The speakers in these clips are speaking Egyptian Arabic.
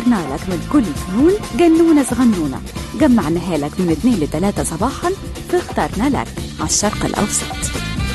فرغنا لك من كل فنون جنونة صغنونة جمعناها لك من 2 ل 3 صباحا فاخترنا لك على الشرق الأوسط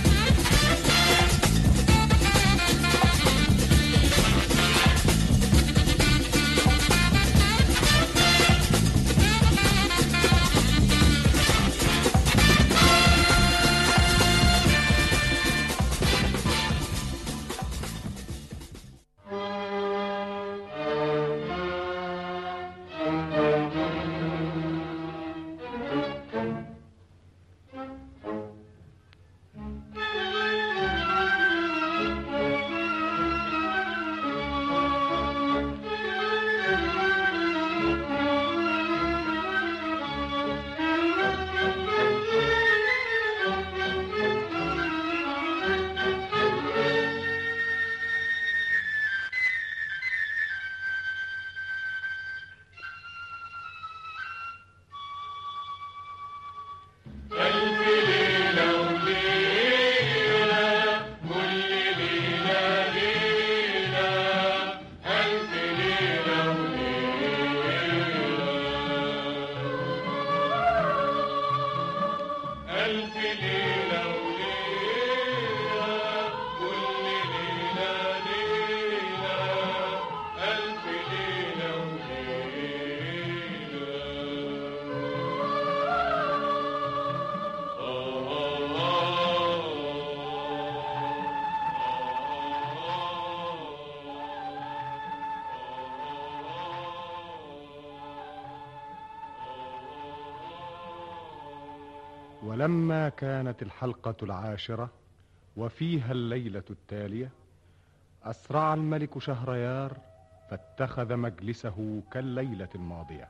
ولما كانت الحلقة العاشرة وفيها الليلة التالية أسرع الملك شهريار فاتخذ مجلسه كالليلة الماضية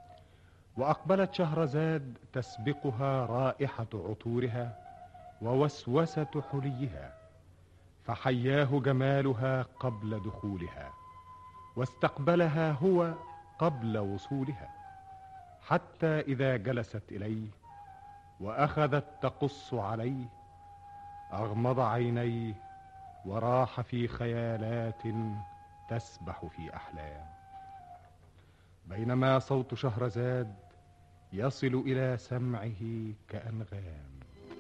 وأقبلت شهرزاد تسبقها رائحة عطورها ووسوسة حليها فحياه جمالها قبل دخولها واستقبلها هو قبل وصولها حتى إذا جلست إليه واخذت تقص عليه اغمض عينيه وراح في خيالات تسبح في احلام بينما صوت شهرزاد يصل الى سمعه كانغام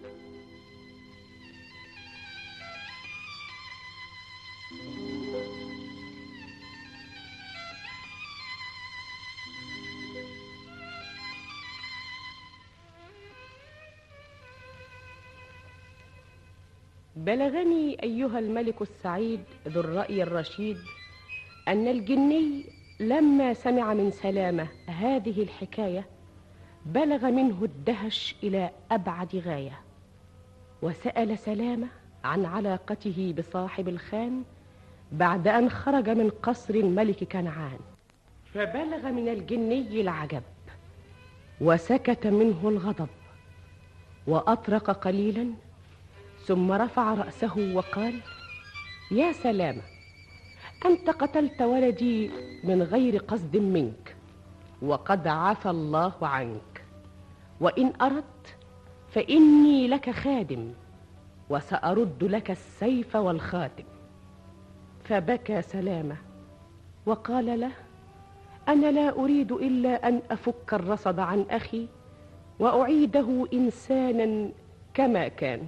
بلغني ايها الملك السعيد ذو الراي الرشيد ان الجني لما سمع من سلامه هذه الحكايه بلغ منه الدهش الى ابعد غايه وسال سلامه عن علاقته بصاحب الخان بعد ان خرج من قصر الملك كنعان فبلغ من الجني العجب وسكت منه الغضب واطرق قليلا ثم رفع راسه وقال يا سلامه انت قتلت ولدي من غير قصد منك وقد عفى الله عنك وان اردت فاني لك خادم وسارد لك السيف والخاتم فبكى سلامه وقال له انا لا اريد الا ان افك الرصد عن اخي واعيده انسانا كما كان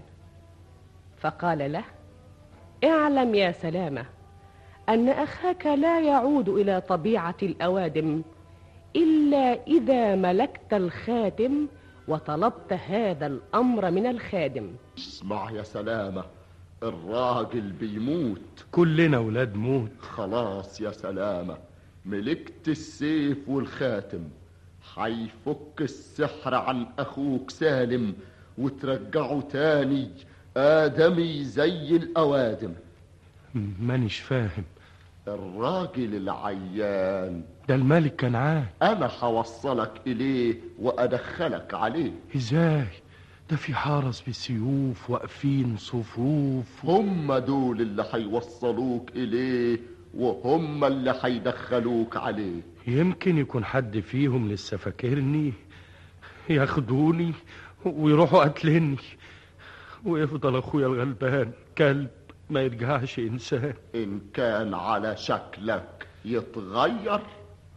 فقال له اعلم يا سلامه ان اخاك لا يعود الى طبيعه الاوادم الا اذا ملكت الخاتم وطلبت هذا الامر من الخادم اسمع يا سلامه الراجل بيموت كلنا ولاد موت خلاص يا سلامه ملكت السيف والخاتم حيفك السحر عن اخوك سالم وترجعه تاني آدمي زي الأوادم مانيش فاهم الراجل العيان ده الملك كنعان أنا هوصلك إليه وأدخلك عليه ازاي ده في حرس بالسيوف واقفين صفوف هم دول اللي هيوصلوك إليه وهم اللي هيدخلوك عليه يمكن يكون حد فيهم لسه فاكرني ياخدوني ويروحوا قتلني ويفضل اخويا الغلبان كلب ما يرجعش انسان إن كان على شكلك يتغير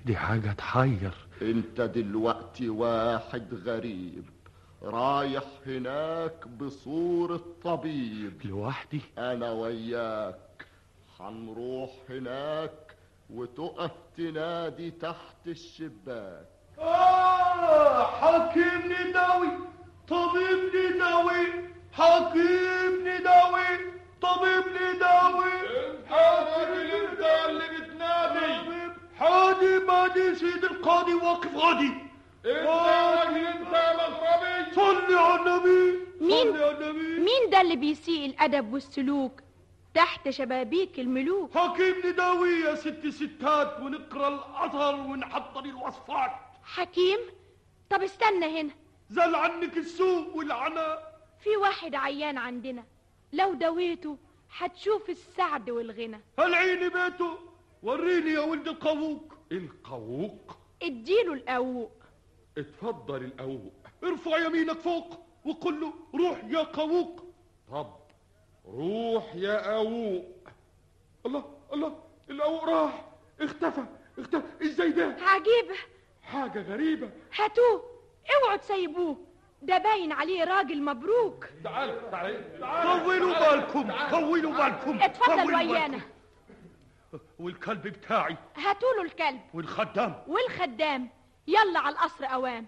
دي حاجة تحير انت دلوقتي واحد غريب رايح هناك بصورة طبيب لوحدي انا وياك هنروح هناك وتقف تنادي تحت الشباك آه حكيم نداوي طبيب نداوي حكيم نداوي طبيب نداوي انت الراجل انت اللي بتنادي حادي بادي سيد القاضي واقف غادي انت راجل انت يا مغربي صلي على النبي مين؟ صلي على النبي مين ده اللي بيسيء الأدب والسلوك تحت شبابيك الملوك حكيم نداوي يا ست ستات ونقرا الاثر ونحضر الوصفات حكيم طب استنى هنا زل عنك السوء والعناء في واحد عيان عندنا لو دويته هتشوف السعد والغنى هالعيني بيته وريني يا ولد القووق القووق اديله القووق اتفضل القووق ارفع يمينك فوق وقل له روح يا قووق طب روح يا قووق الله الله القووق راح اختفى اختفى ازاي ده عجيبة حاجة غريبة هاتوه اوعوا تسيبوه ده باين عليه راجل مبروك تعال تعال تعال طولوا بالكم طولوا بالكم اتفضل طولوا ويانا بالكم. والكلب بتاعي هاتوله الكلب والخدام والخدام يلا على القصر اوام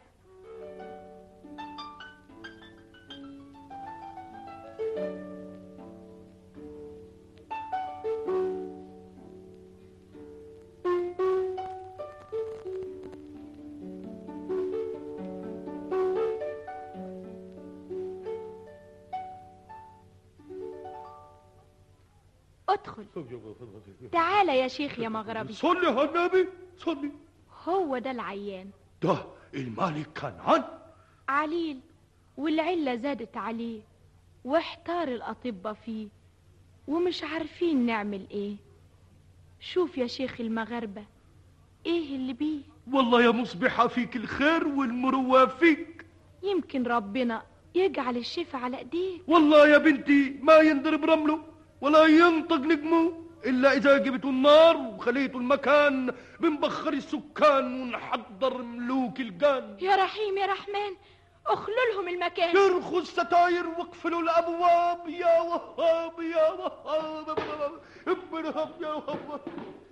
ادخل تعالى يا شيخ يا مغربي صلي على النبي صلي هو ده العيان ده الملك كنعان عليل والعلة زادت عليه واحتار الأطباء فيه ومش عارفين نعمل ايه شوف يا شيخ المغاربة ايه اللي بيه والله يا مصبحة فيك الخير والمروة فيك يمكن ربنا يجعل الشفا على ايديك والله يا بنتي ما ينضرب رمله ولا ينطق نجمه إلا إذا جبتوا النار وخليتوا المكان بنبخر السكان ونحضر ملوك الجان يا رحيم يا رحمن اخلوا لهم المكان يرخوا الستاير واقفلوا الأبواب يا وهاب يا وهاب ابرهب يا وهاب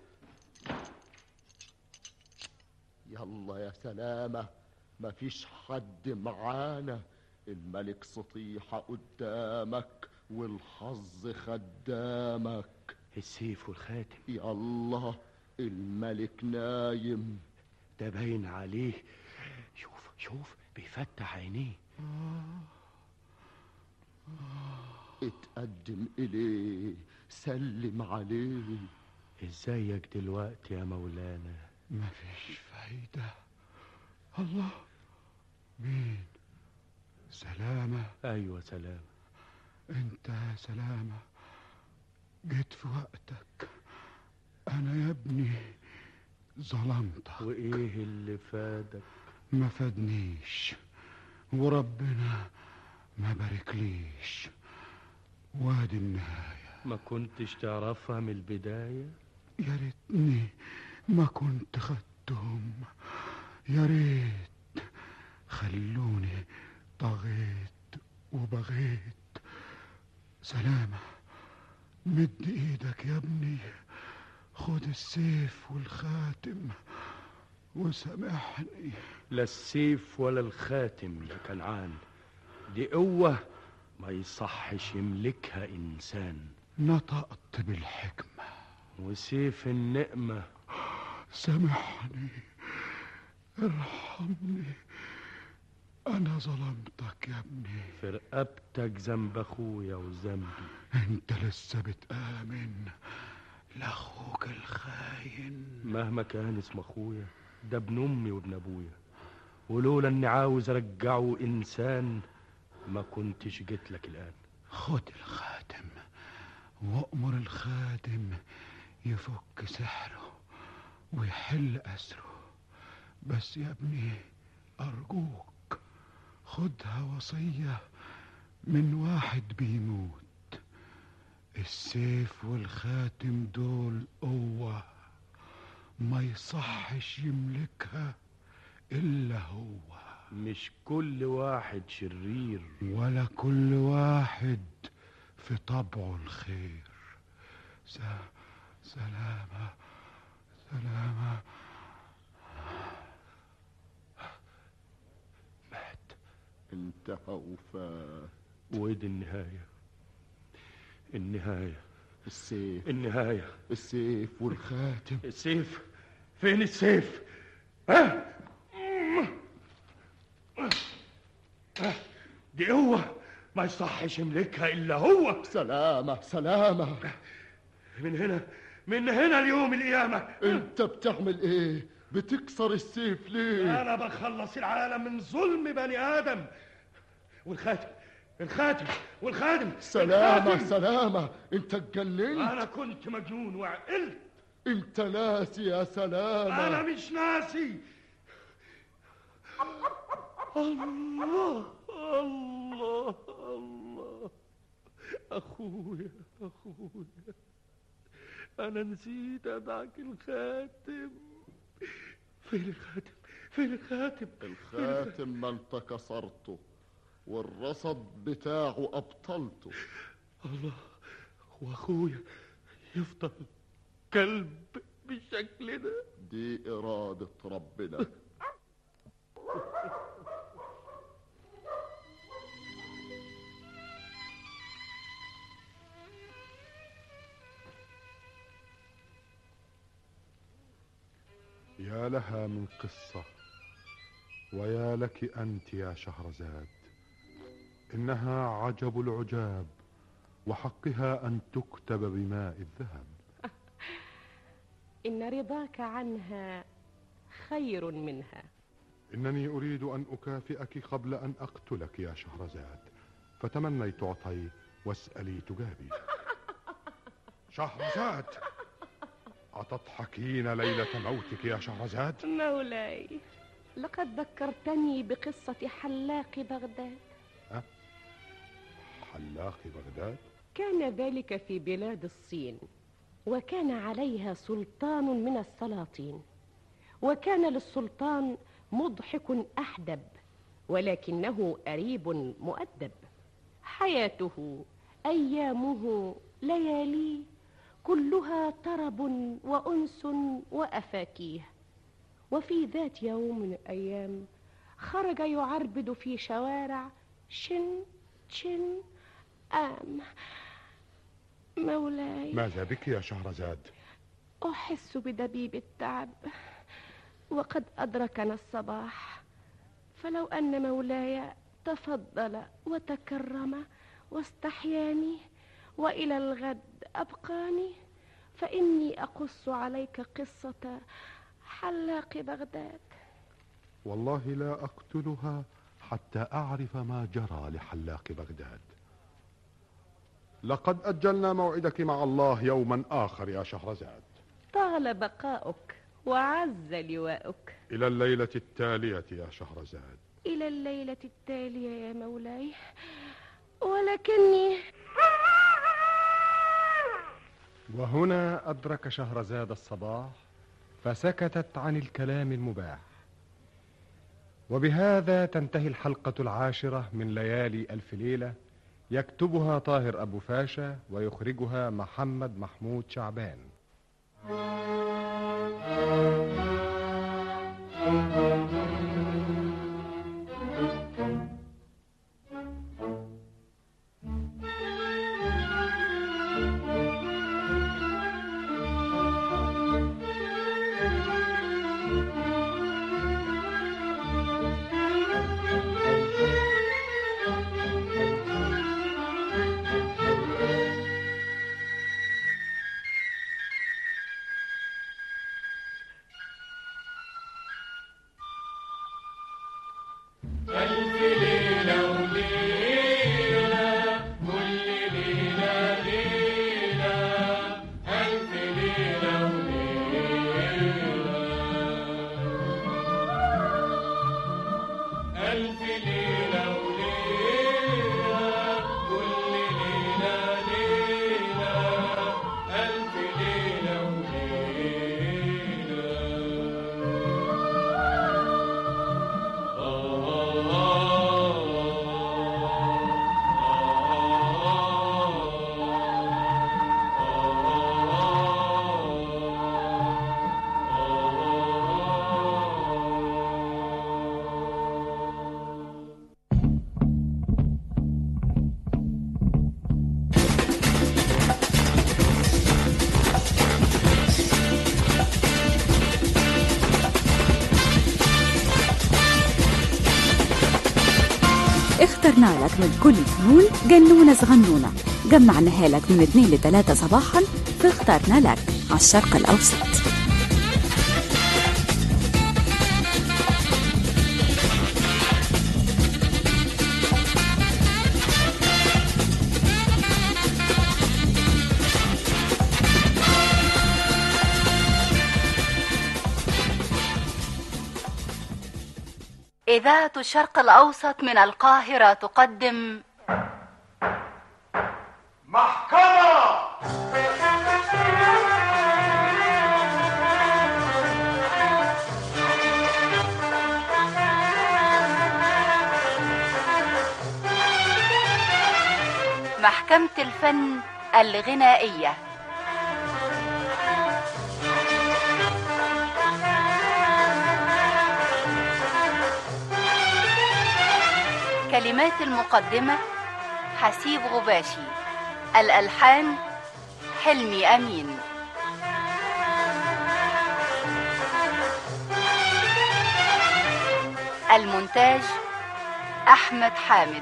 يلا يا سلامة مفيش حد معانا الملك سطيحة قدامك والحظ خدامك السيف والخاتم يلا الملك نايم ده باين عليه شوف شوف بيفتح عينيه اتقدم إليه سلم عليه ازيك دلوقتي يا مولانا مفيش فايدة الله مين سلامة ايوه سلام انت يا سلامة جيت في وقتك انا يا ابني ظلمتك وايه اللي فادك ما فادنيش وربنا ما باركليش وادي النهاية ما كنتش تعرفها من البداية يا ريتني ما كنت خدتهم يا ريت خلوني طغيت وبغيت سلامة مد ايدك يا ابني خد السيف والخاتم وسامحني لا السيف ولا الخاتم يا كنعان دي قوة ما يصحش يملكها إنسان نطقت بالحكمة وسيف النقمة سامحني ارحمني انا ظلمتك يا ابني في رقبتك ذنب أخويا وذنبي انت لسه بتآمن لاخوك الخاين مهما كان اسم أخويا ده ابن أمي وابن أبويا ولولا إني عاوز أرجعه إنسان ما كنتش جيت لك الآن خد الخاتم وأمر الخادم يفك سحره ويحل أسره بس يا ابني أرجوك خدها وصية من واحد بيموت السيف والخاتم دول قوة ما يصحش يملكها إلا هو مش كل واحد شرير ولا كل واحد في طبعه الخير س... سلامة سلامة مات انتهى وفات ودي النهاية النهاية السيف النهاية السيف والخاتم السيف فين السيف ها دي قوة ما يصحش يملكها إلا هو سلامة سلامة من هنا من هنا اليوم القيامة انت بتعمل ايه بتكسر السيف ليه أنا بخلص العالم من ظلم بني آدم والخاتم الخاتم والخادم سلامة الخاتم. سلامة انت اتجننت أنا كنت مجنون وعقلت انت ناسي يا سلامة أنا مش ناسي الله الله الله أخويا أخويا أنا نسيت أدعك الخاتم فين الخاتم فين الخاتم الخاتم ما انت كسرته والرصد بتاعه ابطلته الله وأخويا يفضل كلب بالشكل ده دي إرادة ربنا يا لها من قصة ويا لك أنت يا شهرزاد إنها عجب العجاب وحقها أن تكتب بماء الذهب إن رضاك عنها خير منها إنني أريد أن أكافئك قبل أن أقتلك يا شهرزاد فتمني تعطي واسألي تجابي شهرزاد أتضحكين ليلة موتك يا شهرزاد مولاي لقد ذكرتني بقصة حلاق بغداد حلاق بغداد كان ذلك في بلاد الصين وكان عليها سلطان من السلاطين وكان للسلطان مضحك احدب ولكنه اريب مؤدب حياته ايامه لياليه كلها طرب وانس وافاكيه وفي ذات يوم من الايام خرج يعربد في شوارع شن شن ام مولاي ماذا بك يا شهرزاد أحس بدبيب التعب وقد أدركنا الصباح فلو أن مولاي تفضل وتكرم واستحياني وإلى الغد أبقاني فإني أقص عليك قصة حلاق بغداد والله لا أقتلها حتى أعرف ما جرى لحلاق بغداد لقد أجلنا موعدك مع الله يوما آخر يا شهرزاد طال بقاؤك وعز لواؤك إلى الليلة التالية يا شهرزاد إلى الليلة التالية يا مولاي ولكني وهنا أدرك شهرزاد الصباح فسكتت عن الكلام المباح وبهذا تنتهي الحلقة العاشرة من ليالي ألف ليلة يكتبها طاهر أبو فاشا ويخرجها محمد محمود شعبان اخترنا لك من كل الفنون جنونة صغنونة جمعناها لك من 2 ل 3 صباحا فاخترنا لك على الشرق الأوسط إذاعة الشرق الأوسط من القاهرة تقدم محكمة محكمة الفن الغنائية كلمات المقدمة حسيب غباشي الألحان حلمي أمين المونتاج أحمد حامد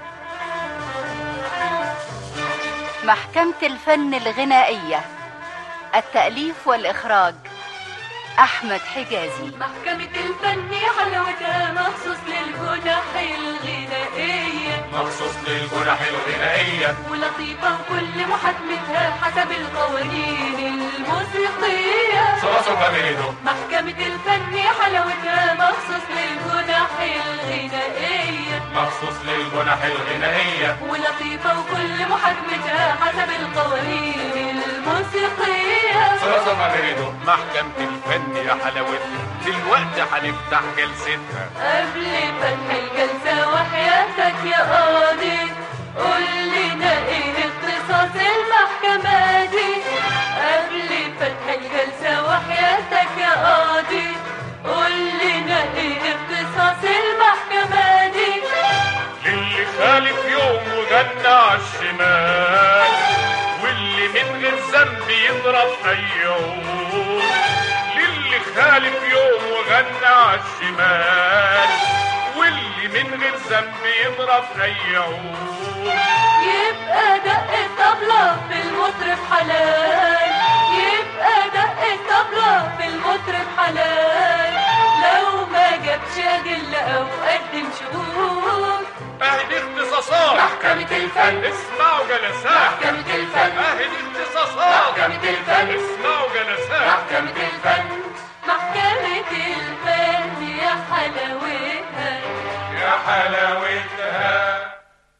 محكمة الفن الغنائية التأليف والإخراج أحمد حجازي محكمة الفن حلاوتها مخصوص للجنح الغنائية مخصوص للجنح الغنائية ولطيفة وكل محاكمتها حسب القوانين الموسيقية صلاصة كاميريدو محكمة الفن حلاوتها مخصوص للجنح الغنائية مخصوص للجنح الغنائية ولطيفة وكل محاكمتها حسب القوانين الموسيقية صلاصة كاميريدو محكمة الفن يا حلاوتها دلوقتي هنفتح جلستها قبل فتح الجلسة وحياتك يا قاضي قول لنا ايه اختصاص المحكمة دي قبل فتح الجلسة وحياتك يا قاضي قول لنا ايه اختصاص المحكمة دي للي خالف يوم وجنى عالشمال واللي من غير ذنب يضرب اي عود للي خالف يوم وغنى عالشمال واللي من غير ذنب يضرب اي عود يبقى دق الطبلة في المطرب حلال يبقى دق الطبلة في المطرب حلال لو ما جابش أدلة أو قدم شهود اهدي اختصاصات محكمة الفن. اسمعوا جلسات محكمة الفن. اهدي اختصاصات محكمة الفن. اسمعوا جلسات محكمة الفن محكمة الفن يا حلاوتها يا حلاوتها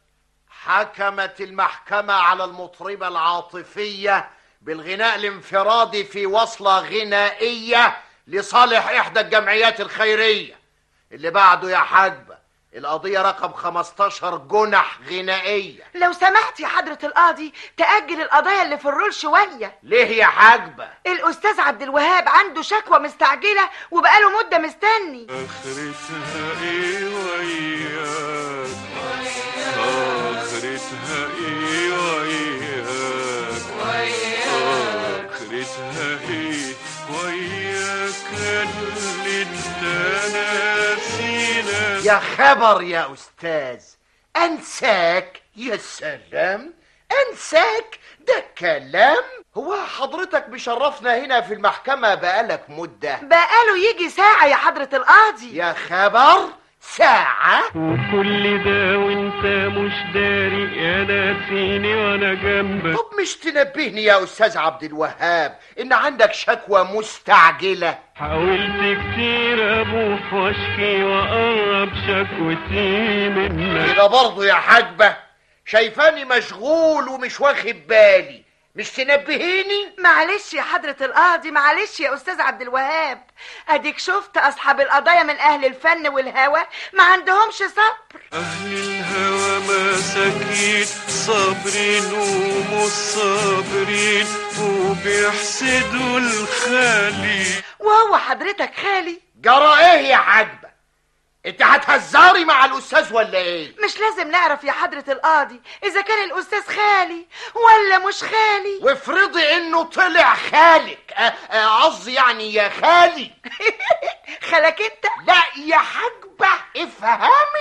حكمت المحكمة على المطربة العاطفية بالغناء الانفرادي في وصلة غنائية لصالح إحدى الجمعيات الخيرية اللي بعده يا حاجبة القضية رقم 15 جنح غنائية لو سمحت يا حضرة القاضي تأجل القضايا اللي في الرول شوية ليه يا حاجبة؟ الأستاذ عبد الوهاب عنده شكوى مستعجلة وبقاله مدة مستني اخرتها ايه وياك اخرتها ايه وياك اخرتها ايه وياك اللي انت ناسينا يا خبر يا أستاذ أنساك يا سلام أنساك ده كلام هو حضرتك مشرفنا هنا في المحكمة بقالك مدة بقاله يجي ساعة يا حضرة القاضي يا خبر ساعة وكل ده وانت مش داري يا ناسيني وانا جنبك طب مش تنبهني يا أستاذ عبد الوهاب إن عندك شكوى مستعجلة حاولت كتير ابوح واشكي واقرب شكوتي منك كده برضه يا حاجبة شايفاني مشغول ومش واخد بالي مش تنبهيني معلش يا حضرة القاضي معلش يا أستاذ عبد الوهاب أديك شفت أصحاب القضايا من أهل الفن والهوى ما عندهمش صبر أهل الهوى مساكين صابرين ومش صابرين وبيحسدوا الخالي وهو حضرتك خالي جرى ايه يا حاجبة انت هتهزري مع الاستاذ ولا ايه مش لازم نعرف يا حضرة القاضي إذا كان الأستاذ خالي ولا مش خالي وافرضي انه طلع خالك آه، آه، قصدي يعني يا خالي خالك انت لا يا حاجبة افهمي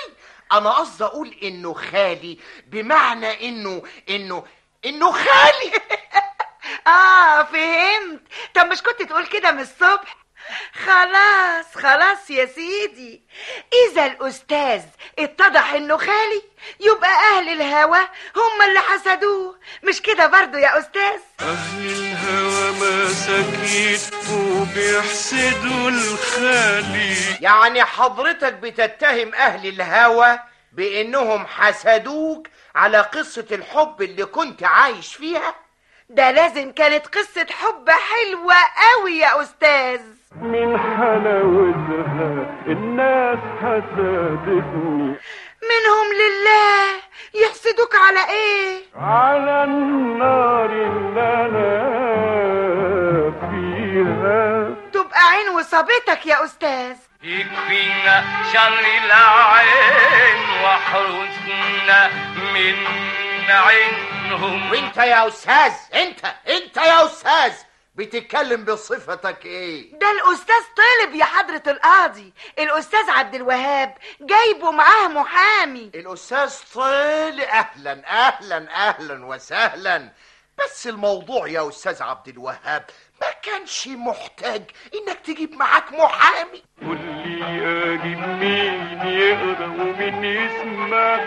انا قصدي اقول انه خالي بمعنى انه انه انه خالي اه فهمت طب مش كنت تقول كده من الصبح خلاص خلاص يا سيدي اذا الاستاذ اتضح انه خالي يبقى اهل الهوى هم اللي حسدوه مش كده برضو يا استاذ أهل الهوى مساكين وبيحسدوا الخالي يعني حضرتك بتتهم اهل الهوى بانهم حسدوك على قصة الحب اللي كنت عايش فيها ده لازم كانت قصة حب حلوة قوي يا استاذ من حلاوتها الناس حسدتني منهم لله يحسدوك على ايه على النار اللي انا فيها تبقى عين وصابتك يا استاذ يكفينا شر العين واحرسنا من عينهم وانت يا استاذ انت انت يا استاذ بتتكلم بصفتك ايه ده الاستاذ طلب يا حضرة القاضي الاستاذ عبد الوهاب جايبه معاه محامي الاستاذ طيل اهلا اهلا اهلا وسهلا بس الموضوع يا استاذ عبد الوهاب ما كانش محتاج انك تجيب معاك محامي قول لي اجيب مين يقرا ومين يسمع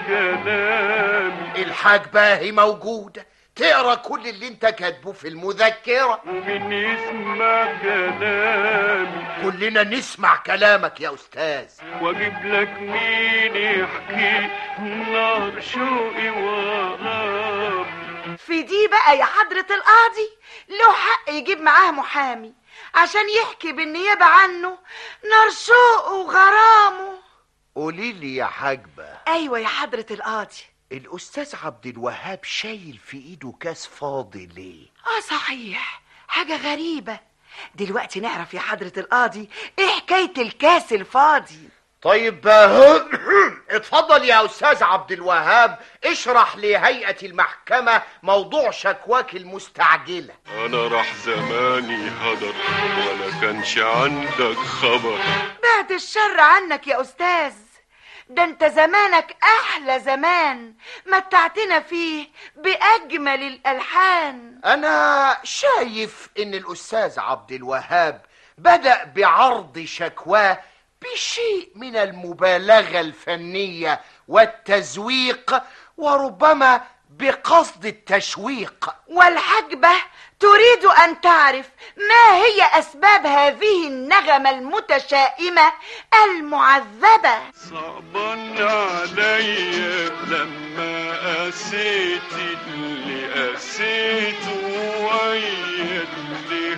كلامي الحاج باهي موجودة تقرا كل اللي انت كاتبه في المذكرة ومين يسمع كلامي كلنا نسمع كلامك يا استاذ واجيب لك مين يحكي نار شوقي وغرامي في دي بقى يا حضرة القاضي له حق يجيب معاه محامي عشان يحكي بالنيابة عنه نار شوقه وغرامه قولي لي يا حاجبة ايوه يا حضرة القاضي الاستاذ عبد الوهاب شايل في ايده كاس فاضي ليه اه صحيح حاجة غريبة دلوقتي نعرف يا حضرة القاضي ايه حكاية الكاس الفاضي طيب آه، اتفضل يا استاذ عبد الوهاب اشرح لهيئة المحكمة موضوع شكواك المستعجلة انا راح زماني هدر ولا كانش عندك خبر بعد الشر عنك يا استاذ ده انت زمانك احلى زمان متعتنا فيه باجمل الالحان انا شايف ان الاستاذ عبد الوهاب بدأ بعرض شكواه بشيء من المبالغة الفنية والتزويق وربما بقصد التشويق والحجبة تريد أن تعرف ما هي أسباب هذه النغمة المتشائمة المعذبة صعبان عليا لما قسيت اللي قسيته ويا اللي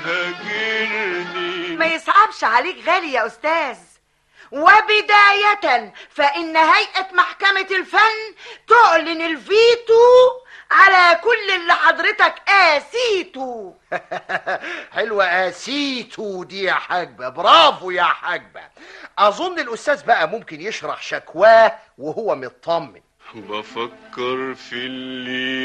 هاجرني ما يصعبش عليك غالي يا أستاذ وبداية فإن هيئة محكمة الفن تعلن الفيتو على كل اللي حضرتك قاسيته حلوة قاسيتو دي يا حاجبة برافو يا حاجبة أظن الأستاذ بقى ممكن يشرح شكواه وهو مطمن بفكر في اللي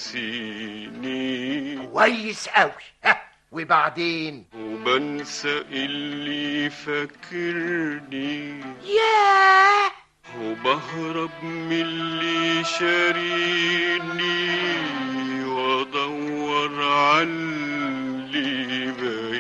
نسيني كويس قوي ها وبعدين وبنسى اللي فاكرني ياه وبهرب من اللي شاريني وادور على اللي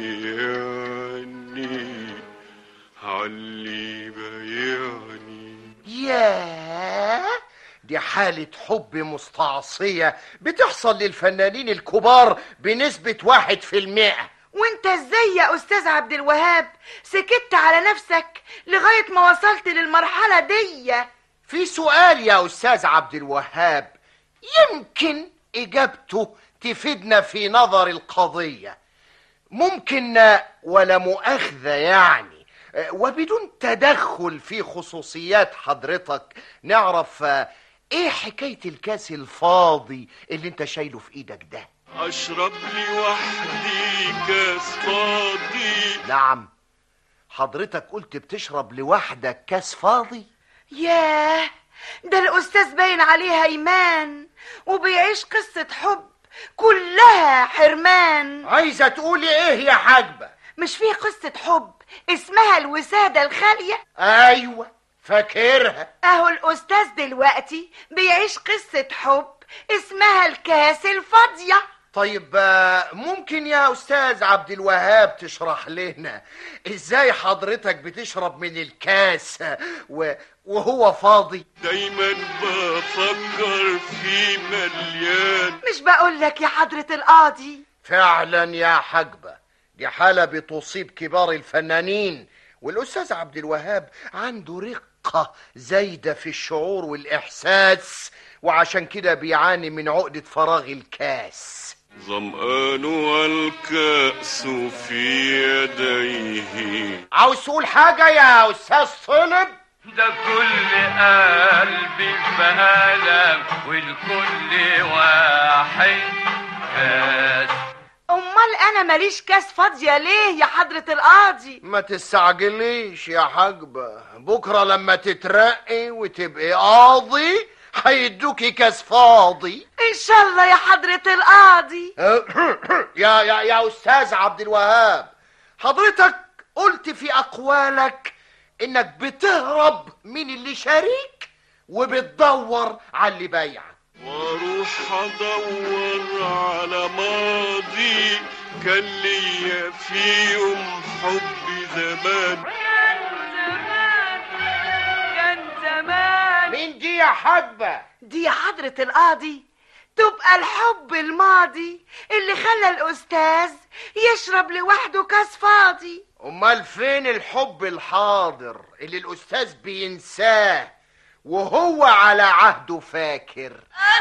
بيعني على اللي بيعني ياه دي حالة حب مستعصية بتحصل للفنانين الكبار بنسبة واحد في المئة وانت ازاي يا استاذ عبد الوهاب سكت على نفسك لغاية ما وصلت للمرحلة دي في سؤال يا أستاذ عبد الوهاب يمكن إجابته تفيدنا في نظر القضية ممكن ولا مؤاخذة يعني وبدون تدخل في خصوصيات حضرتك نعرف ايه حكاية الكاس الفاضي اللي انت شايله في ايدك ده اشرب لي وحدي كاس فاضي نعم حضرتك قلت بتشرب لوحدك كاس فاضي ياه ده الأستاذ باين عليه هيمان وبيعيش قصة حب كلها حرمان عايزة تقولي ايه يا حاجبة مش فيه قصة حب اسمها الوسادة الخالية ايوه فاكرها اهو الاستاذ دلوقتي بيعيش قصة حب اسمها الكاس الفاضية طيب آه، ممكن يا استاذ عبد الوهاب تشرح لنا ازاي حضرتك بتشرب من الكاس و... وهو فاضي دايما بفكر في مليان مش بقول لك يا حضرة القاضي فعلا يا حجبة دي حالة بتصيب كبار الفنانين والأستاذ عبد الوهاب عنده رقة زايدة في الشعور والإحساس وعشان كده بيعاني من عقدة فراغ الكاس ظمآن والكأس في يديه عاوز تقول حاجة يا أستاذ طلب ده كل قلبي في ألم والكل واحد كاس امال انا ماليش كاس فاضية ليه يا حضرة القاضي ما تستعجليش يا حجبة بكرة لما تترقي وتبقي قاضي هيدوكي كاس فاضي ان شاء الله يا حضرة القاضي يا يا يا استاذ عبد الوهاب حضرتك قلت في اقوالك انك بتهرب من اللي شاريك وبتدور على اللي بايعك واروح ادور على ماضي كان ليا فيهم حب زمان كان زمان مين دي يا حجبة دي يا حضرة القاضي تبقى الحب الماضي اللي خلى الأستاذ يشرب لوحده كاس فاضي امال فين الحب الحاضر اللي الاستاذ بينساه وهو على عهده فاكر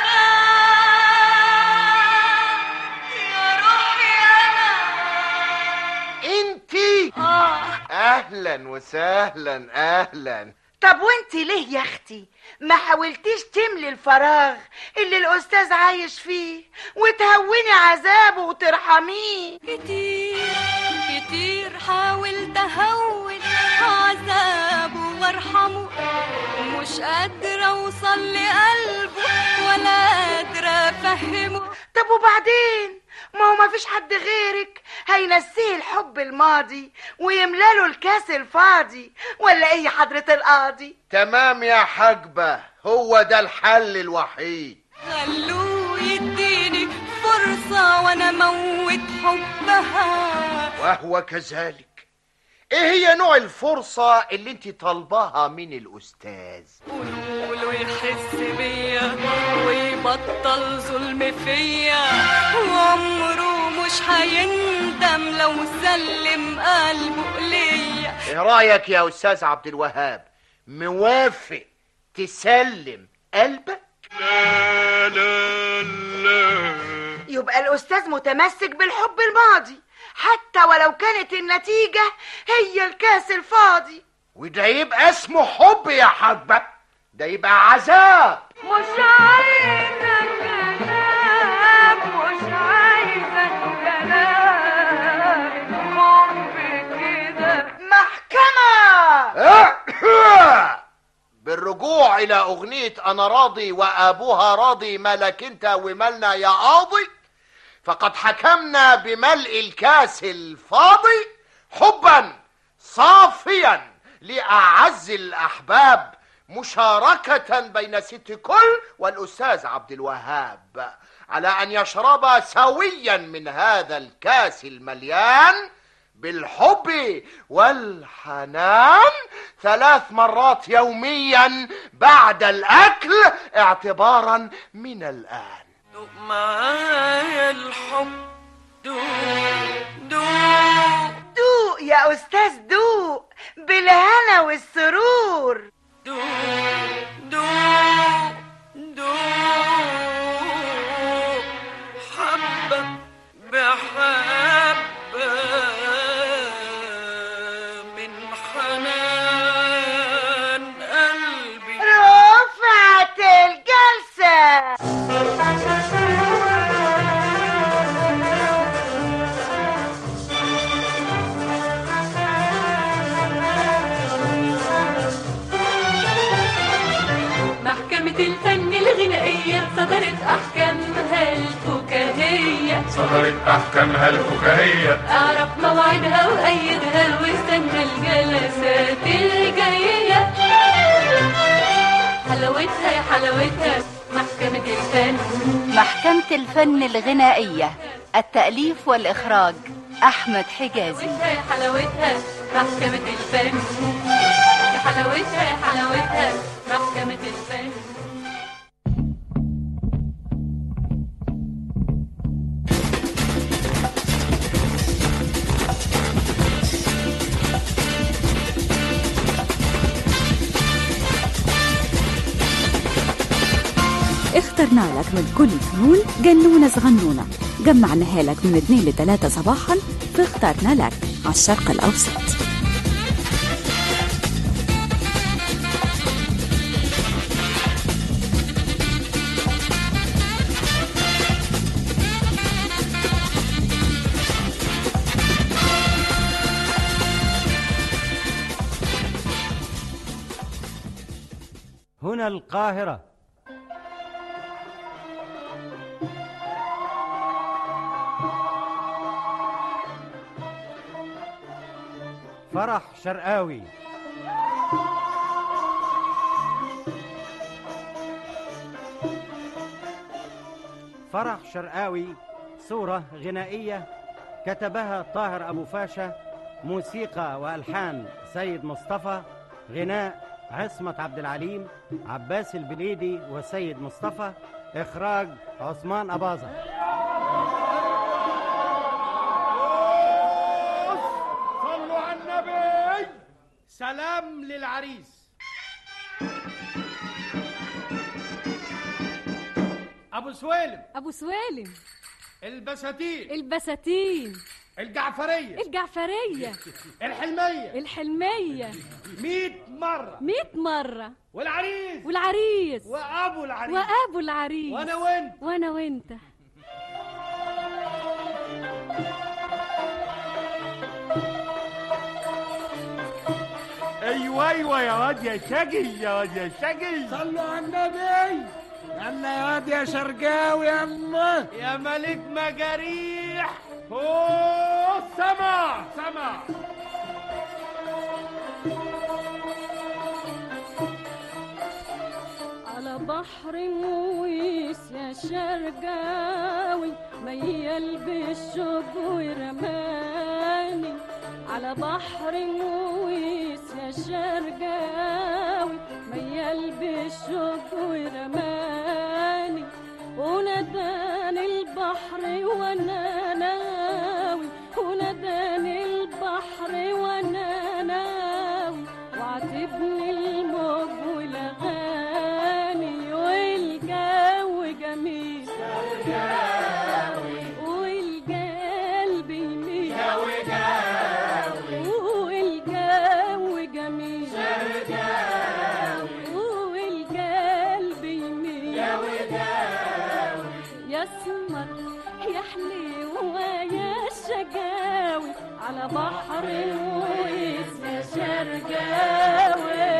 انتي اهلا وسهلا اهلا طب وانت ليه يا اختي ما حاولتيش تملي الفراغ اللي الأستاذ عايش فيه وتهوني عذابه وترحميه كتير كتير حاولت اهون عذابه وارحمه مش قادرة اوصل لقلبه ولا قادرة افهمه طب وبعدين ما هو ما فيش حد غيرك هينسيه الحب الماضي ويملاله الكاس الفاضي ولا ايه يا حضرة القاضي تمام يا حجبة هو ده الحل الوحيد خلوه يديني فرصة وانا موت حبها وهو كذلك ايه هي نوع الفرصة اللي انت طالباها من الاستاذ قولوا يحس بيا ويبطل ظلم فيا وعمره مش هيندم لو سلم قلبه ليا ايه رأيك يا استاذ عبد الوهاب موافق تسلم قلبك لا لا لا يبقى الأستاذ متمسك بالحب الماضي حتى ولو كانت النتيجة هي الكاس الفاضي وده يبقى اسمه حب يا حجبة ده يبقى عذاب مش عايزة كلام مش عايزة كلام الحب كده محكمة بالرجوع الى اغنية انا راضي وابوها راضي مالك انت ومالنا يا قاضي فقد حكمنا بملء الكاس الفاضي حبا صافيا لاعز الاحباب مشاركة بين ست كل والأستاذ عبد الوهاب على أن يشربا سويا من هذا الكاس المليان بالحب والحنان ثلاث مرات يوميا بعد الأكل اعتبارا من الآن معايا الحب دوق دوق دوق يا أستاذ دوق بالهنا والسرور دوق دوق دوق حبة بحبة من حنان قلبي رفعت الجلسة محكمة الفن الغنائية صدرت أحكامها الفكاهية صدرت أحكامها الفكاهية أعرف موعدها وأيدها واستنى الجلسات الجاية حلاوتها محكمة الفن محكمة الفن الغنائية التأليف والإخراج أحمد حجازي يا حلاوتها محكمة الفن يا حلاوتها يا حلاوتها محكمة الفن اخترنا لك من كل الفنون جنونة صغنونة جمعناها لك من 2 ل 3 صباحا فاخترنا لك على الشرق الأوسط هنا القاهرة فرح شرقاوي فرح شرقاوي صورة غنائية كتبها طاهر أبو فاشا موسيقى وألحان سيد مصطفى غناء عصمت عبد العليم عباس البليدي وسيد مصطفى إخراج عثمان أباظة صلوا على النبي سلام للعريس ابو سويلم ابو سوالم البساتين البساتين الجعفريه الجعفرية الحلميه الحلمية 100 مره مئة مرة والعريس والعريس وابو العريس وابو العريس وانا وانت وانا وانت ايوه ايوه يا واد يا شقي يا واد يا شقي صلوا على النبي يلا يا واد يا شرقاوي يلا يا ملك مجاريح اوه سمع سمع على بحر مويس يا شرقاوي ميال بالشوق ورماني على بحر مويس يا شرقاوي ميال بالشوق ورماني وناداني البحر وانا ناوي وناداني البحر وانا ناوي وعاتبني الموج والاغاني والجو جميل والقلب يميل والجو جميل والقلب يميل يا سمر يا حليوة يا شقاوي على بحر مويس يا شرقاوي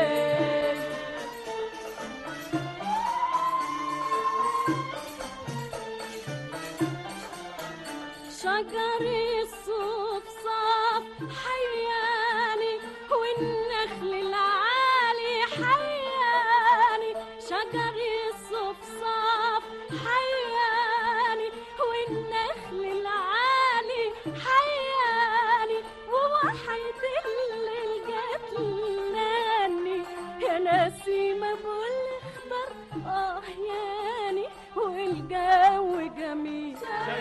شجر الصوف صاف حياني والنخل العالي حياني شجر الصوف صاف حياني والنخل العالي حياني ووحيد الليل جاتلاني يا نسيم ابو الاخضر اه ياني والجو جميل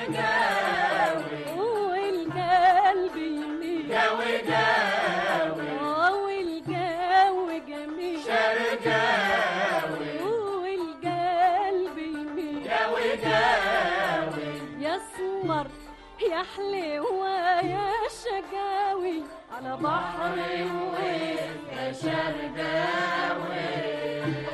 والقلب يميل جوي جوي والجو جميل شرقاوي والقلب يميل جوي جوي يا سمر يا حليوة يا شقاوي على بحر مويل يا شرقاوي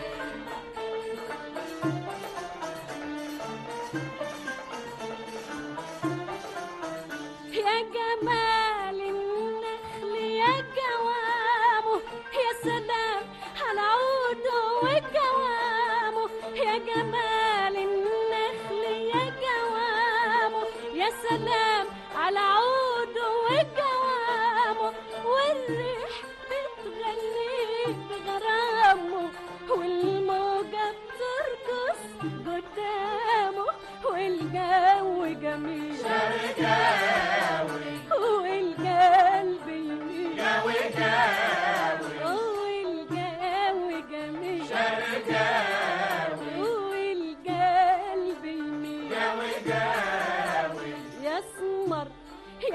يا جمال النخل يا جوامه يا سلام على عوده وجوامه يا جمال النخل يا جوامه يا سلام على عوده وجوامه والريح بتغني بغرامه والموجة بترقص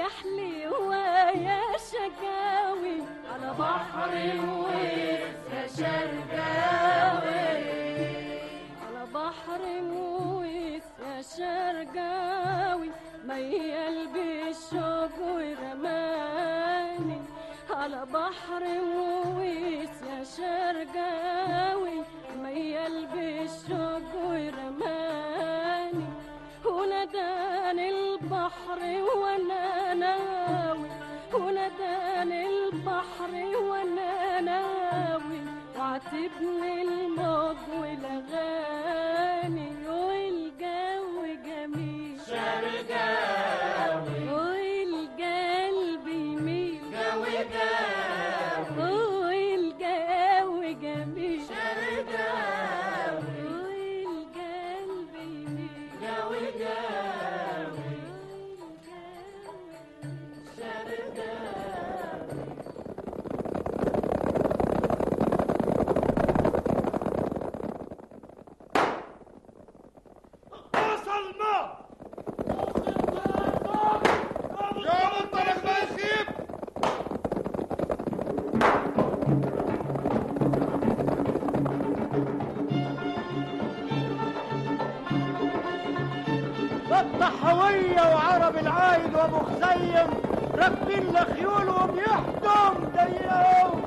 رحلي ويا شقاوي على بحر مويس يا شرقاوي على بحر مويس يا شرقاوي ميال بالشوق ورماني على بحر مويس يا شرقاوي ميال بالشوق ورماني وناداني البحر وانا ناوي وناداني البحر وانا ناوي وعاتبني الموج والاغاني والجو جميل شرقاوي والقلب يميل جوي جاوي والجو جميل شرقاوي والقلب يميل جوي جاوي شرقاوي وصل ما يا منطلق ما يخيب الطحاوية وعرب العايد وابو خزيم راكبين لخيول وبيحدم ديهم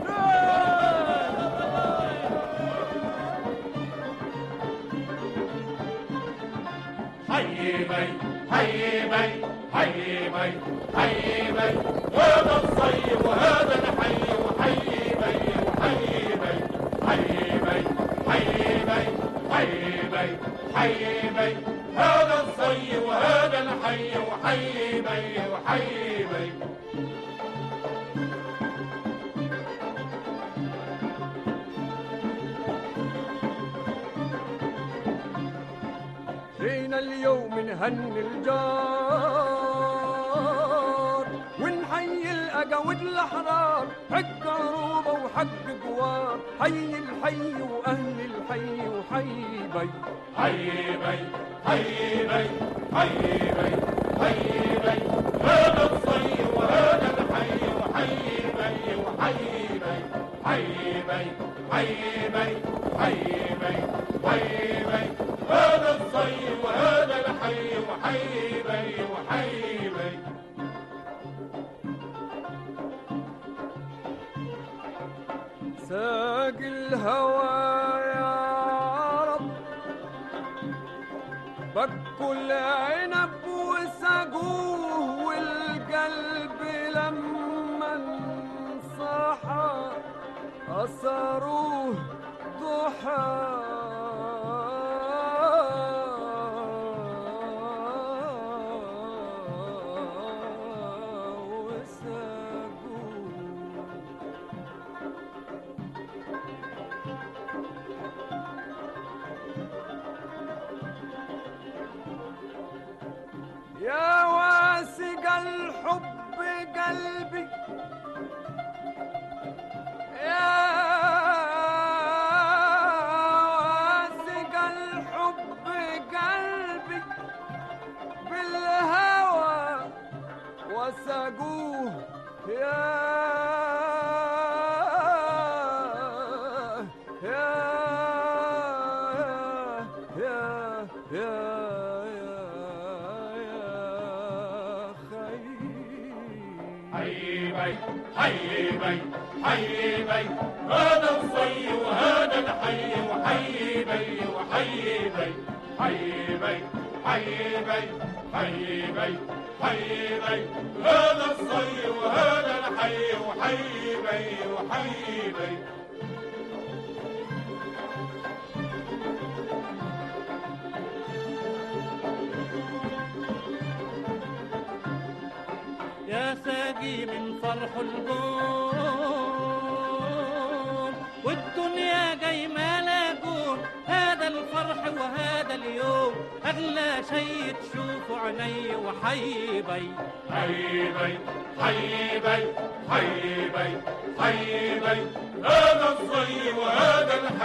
حي بي حي بي حي بي حي بي هذا الصيف وهذا الحي وحي بي وحي بي حي بي حي بي حي بي حي بي هذا الصيف وهذا الحي وحي بي وحي بي جينا اليوم نهني الجار ونحيي الأقاويد الأحرار حق عروبة وحق جوار حي الحي وأهل الحي وحي بي حي بي حي بي حي بي حي بي هذا الصيف وهذا الحي وحي بي وحي بي حي بي حي بي حي بي حي بي هذا الصيف وهذا الحي وحي بي وحي بي ساق الهوى يا رب بكوا العنب وسقوه والقلب لما انصحى أسروه ضحى وسقوه يا واسق الحب قلبي يا واسق الحب قلبي بالهوى وسقوه يا يا يا يا حي بي حي بي حي بي هذا الصي وهذا الحي وحي بي وحي بي حي بي حي بي حي بي حي بي هذا الصي وهذا الحي وحي بي وحي بي يا ساقي من فرح القوم والدنيا جاي ما لاقوم هذا الفرح وهذا اليوم أغلى شيء تشوفه عيني وحيبي حيبي حيبي حيبي حيبي هذا الصي وهذا الحي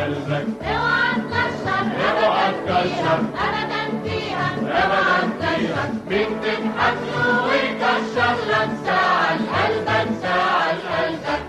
قلبك اوعى تكشر اوعى تكشر ابدا فيها ابدا فيها مين تضحك له ويكشر لك زعل قلبك زعل قلبك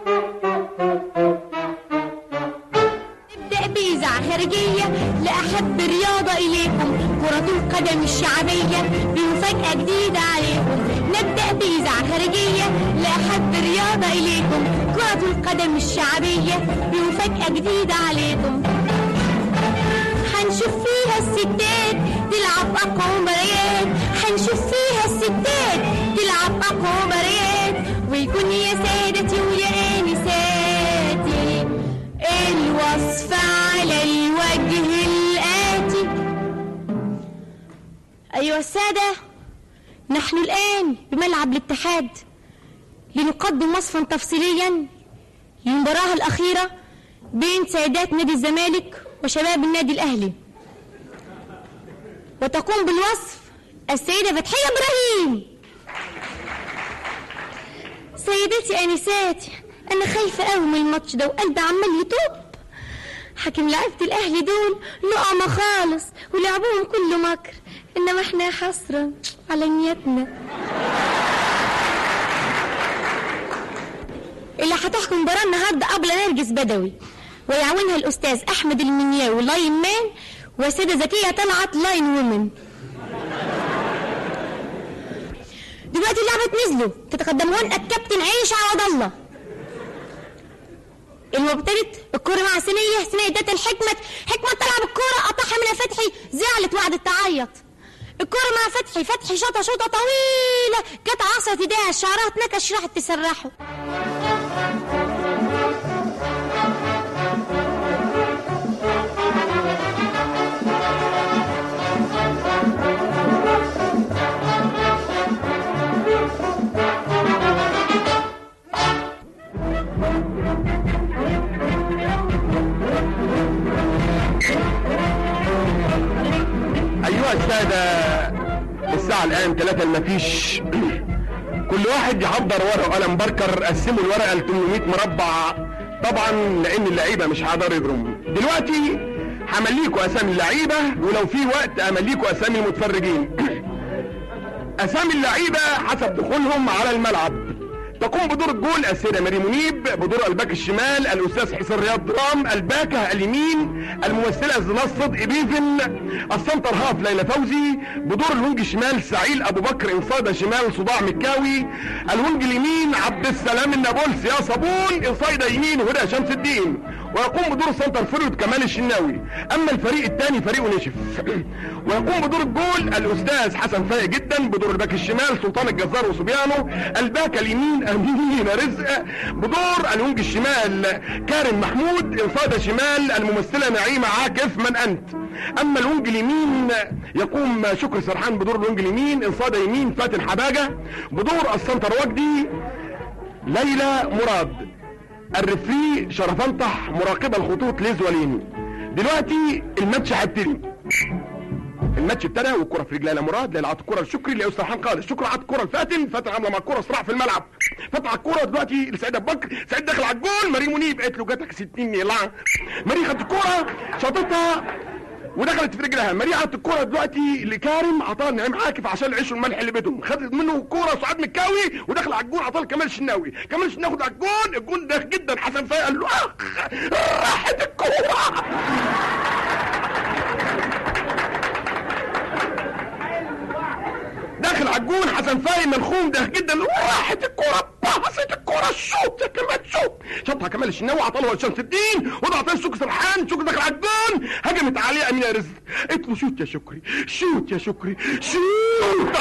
نبدأ بإذاعة خارجية لأحب الرياضة إليكم كرة القدم الشعبية بمفاجأة جديدة عليكم نبدأ بإذاعة خارجية لأحب الرياضة إليكم كرة القدم الشعبية بمفاجأة جديدة عليكم هنشوف فيها الستات تلعب أقوى مباريات هنشوف فيها الستات تلعب أقوى مباريات ويكون يا سادتي ويا آنساتي الوصف على الوجه الآتي أيها السادة نحن الآن بملعب الاتحاد لنقدم وصفا تفصيليا للمباراة الأخيرة بين سيدات نادي الزمالك وشباب النادي الأهلي وتقوم بالوصف السيدة فتحية إبراهيم سيدتي أنساتي أنا خايفة أوي من الماتش ده وقلبي عمال يطب حكم لعيبة الأهلي دول نقمة خالص ولعبوهم كله مكر إنما إحنا حسرة على نيتنا اللي هتحكم المباراة النهاردة أبلة نرجس بدوي ويعاونها الأستاذ أحمد المنياوي لاين مان وسيدة زكية طلعت لاين وومن دلوقتي اللعبة نزلوا تتقدمون الكابتن عيش عوض الله المبتدئ الكرة مع سنية سنية ادت الحكمة حكمة تلعب الكرة قطعها من فتحي زعلت وقعدت تعيط الكرة مع فتحي فتحي شوطة شوطة طويلة جت عصرت ايديها شعرها اتنكش راحت تسرحه أيها السادة الساعة الآن ثلاثة مفيش كل واحد يحضر ورقة وقلم بركر قسموا الورقة ل 800 مربع طبعا لأن اللعيبة مش هقدر يضربوا دلوقتي همليكوا أسامي اللعيبة ولو في وقت أمليكوا أسامي المتفرجين أسامي اللعيبة حسب دخولهم على الملعب تقوم بدور الجول السيدة ماري منيب بدور الباك الشمال الأستاذ حسين رياض درام الباكة اليمين الممثلة زناس صدقي بيفن السنتر هاف ليلى فوزي بدور الوينج الشمال سعيل أبو بكر انصايدة شمال صداع مكاوي الوينج اليمين عبد السلام النابلس يا صابون انصايدة يمين هدى شمس الدين ويقوم بدور السنتر فيرود كمال الشناوي أما الفريق الثاني فريق نشف ويقوم بدور الجول الأستاذ حسن فايق جدا بدور الباك الشمال سلطان الجزار وصبيانه الباك اليمين أمين رزق بدور الوينج الشمال كارم محمود انصايدة شمال الممثلة نعيمة عاكف من أنت أما الوينج اليمين يقوم شكري سرحان بدور الوينج اليمين انصايدة يمين فاتن حباجة بدور السنتر وجدي ليلى مراد الرفري شرفنطح مراقبة الخطوط ليز وليني دلوقتي الماتش هيبتدي الماتش ابتدى والكره في رجل ليلى مراد ليلى عطت الكره لشكري ليوسف سرحان خالص شكري عطت الكره لفاتن فاتن عامله مع الكره صراع في الملعب فتح الكره دلوقتي لسعيد ابو بكر سعيد داخل على الجول ماري منيب قالت له جاتك 60 يلعن ماري خدت الكره شاطتها ودخلت في رجلها ماري عطت الكره دلوقتي لكارم عطاها نعيم عاكف عشان العيش والملح اللي بيتهم خدت منه الكوره سعاد مكاوي ودخل على الجون عطاها لكمال الشناوي كمال الشناوي خد على الجون الجون ده جدا حسن فايق قال له اخ راحت الكوره داخل على الجون حسن فايق ملخوم ده جدا راحت الكوره باصت الكوره الشوط يا كمال شوط شاطها كمال الشناوي عطاله شمس الدين وضع شكري سرحان شكري داخل على الجون هجمت عليه امينه رزق قلت له شوت يا شكري شوت يا شكري شوت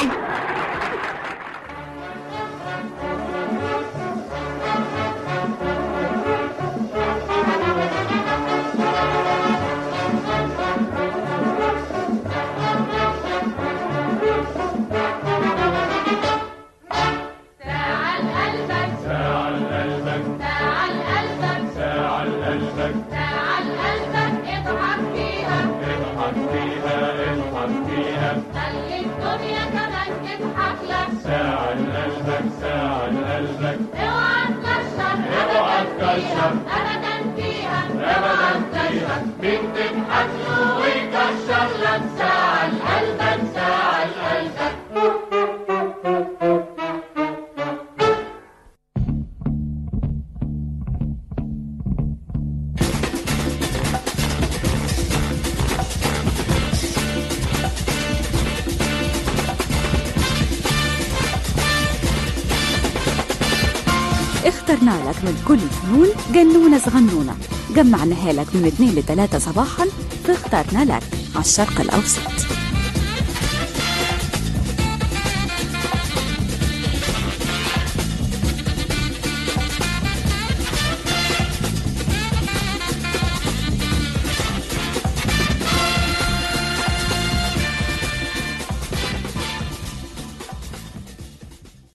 تعال قلبك تعال قلبك تعال قلبك تعال قلبك تعال قلبك اضحك فيها اضحك فيها اضحك فيها خلي الدنيا كمان تضحك لك تعال قلبك تعال قلبك اوعى تكشر اوعى ابدا فيها تكشر ابدا فيها أبداً اوعى مين تضحك له ويكشر لك زعل قلبك زعل قلبك اخترنا لك من كل الفنون جنونة صغنونة جمعناها لك من 2 ل 3 صباحا فاخترنا لك على الشرق الأوسط